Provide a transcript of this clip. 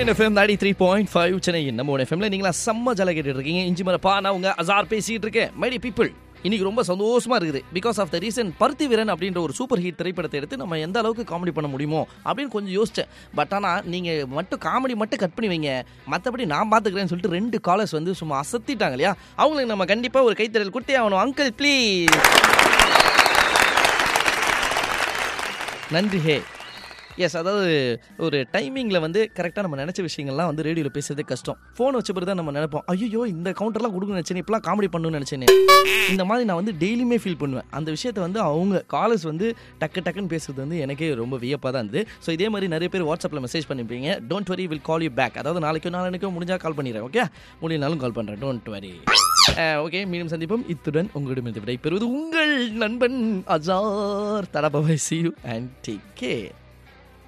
மீன் FM நாடி three point five Chennai நம்ம ஒரு எஃப்எம்ல நீங்களா செம்ம ஜாலியாக கேட்டுட்டு இருக்கீங்க இஞ்சி மரப்பா நான் உங்க அசார் பேசிட்டு இருக்கேன் மைடி பீப்புள் இன்னைக்கு ரொம்ப சந்தோஷமா இருக்குது பிகாஸ் ஆஃப் த ரீசன் பருத்தி வீரன் அப்படின்ற ஒரு சூப்பர் ஹிட் திரைப்படத்தை எடுத்து நம்ம எந்த அளவுக்கு காமெடி பண்ண முடியுமோ அப்படின்னு கொஞ்சம் யோசிச்சேன் பட் ஆனால் நீங்கள் மட்டும் காமெடி மட்டும் கட் பண்ணி வைங்க மற்றபடி நான் பார்த்துக்கிறேன்னு சொல்லிட்டு ரெண்டு காலர்ஸ் வந்து சும்மா அசத்திட்டாங்க இல்லையா அவங்களுக்கு நம்ம கண்டிப்பாக ஒரு கைத்தறல் கொடுத்தே ஆகணும் அங்கிள் ப்ளீஸ் நன்றி ஹே எஸ் அதாவது ஒரு டைமிங்கில் வந்து கரெக்டாக நம்ம நினச்ச விஷயங்கள்லாம் வந்து ரேடியோவில் பேசுறதே கஷ்டம் ஃபோன் வச்ச பிறகு தான் நம்ம நினைப்போம் ஐயோ இந்த கவுண்டர்லாம் கொடுக்கணும்னு நினச்சேன் இப்பெல்லாம் காமெடி பண்ணணும்னு நினச்சேனே இந்த மாதிரி நான் வந்து டெய்லியுமே ஃபீல் பண்ணுவேன் அந்த விஷயத்தை வந்து அவங்க காலர்ஸ் வந்து டக்கு டக்குன்னு பேசுறது வந்து எனக்கே ரொம்ப வியப்பாக தான் இருந்தது ஸோ இதே மாதிரி நிறைய பேர் வாட்ஸ்அப்பில் மெசேஜ் பண்ணிப்பீங்க don't worry will call you back அதாவது நாளைக்கோ நாளைக்கோ முடிஞ்சால் கால் பண்ணிடுறேன் ஓகே முடியினாலும் கால் பண்ணுறேன் டோன்ட் வரி ஓகே மீண்டும் சந்திப்போம் இத்துடன் உங்களிடம் விடை பெறுவது உங்கள் நண்பன் அஜார் தடபவை see you and take care